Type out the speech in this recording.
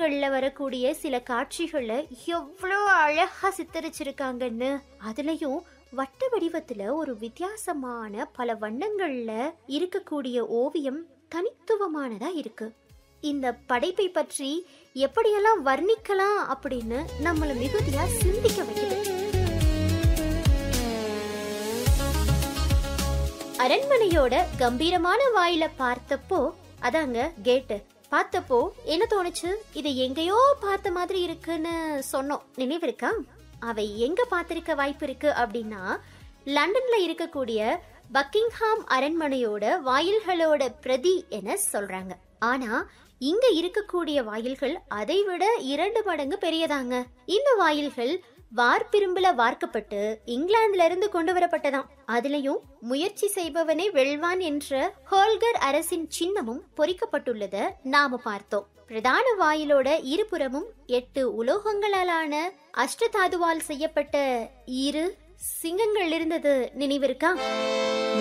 படங்கள்ல வரக்கூடிய சில காட்சிகளை எவ்வளோ அழகா சித்தரிச்சிருக்காங்கன்னு அதுலயும் வட்ட வடிவத்துல ஒரு வித்தியாசமான பல வண்ணங்கள்ல இருக்கக்கூடிய ஓவியம் தனித்துவமானதா இருக்கு இந்த படைப்பை பற்றி எப்படியெல்லாம் வர்ணிக்கலாம் அப்படின்னு நம்மள மிகுதியா சிந்திக்க வைக்குது அரண்மனையோட கம்பீரமான வாயில பார்த்தப்போ அதாங்க கேட்டு பார்த்தப்போ என்ன தோணுச்சு இது எங்கேயோ பார்த்த மாதிரி இருக்குன்னு சொன்னோம் நினைவு இருக்கா அவை எங்க பார்த்திருக்க வாய்ப்பு இருக்கு அப்படின்னா லண்டன்ல இருக்கக்கூடிய பக்கிங்ஹாம் அரண்மனையோட வாயில்களோட பிரதி என சொல்றாங்க ஆனா இங்க இருக்கக்கூடிய வாயில்கள் அதைவிட இரண்டு மடங்கு பெரியதாங்க இந்த வாயில்கள் வார்பிரும்புல வார்க்கப்பட்டு இங்கிலாந்துல இருந்து கொண்டு வரப்பட்டதாம் அதுலயும் முயற்சி செய்பவனே வெல்வான் என்ற ஹோல்கர் அரசின் சின்னமும் பொறிக்கப்பட்டுள்ளத நாம பார்த்தோம் பிரதான வாயிலோட இருபுறமும் எட்டு உலோகங்களாலான அஷ்டதாதுவால் செய்யப்பட்ட இரு சிங்கங்கள் இருந்தது நினைவிருக்கா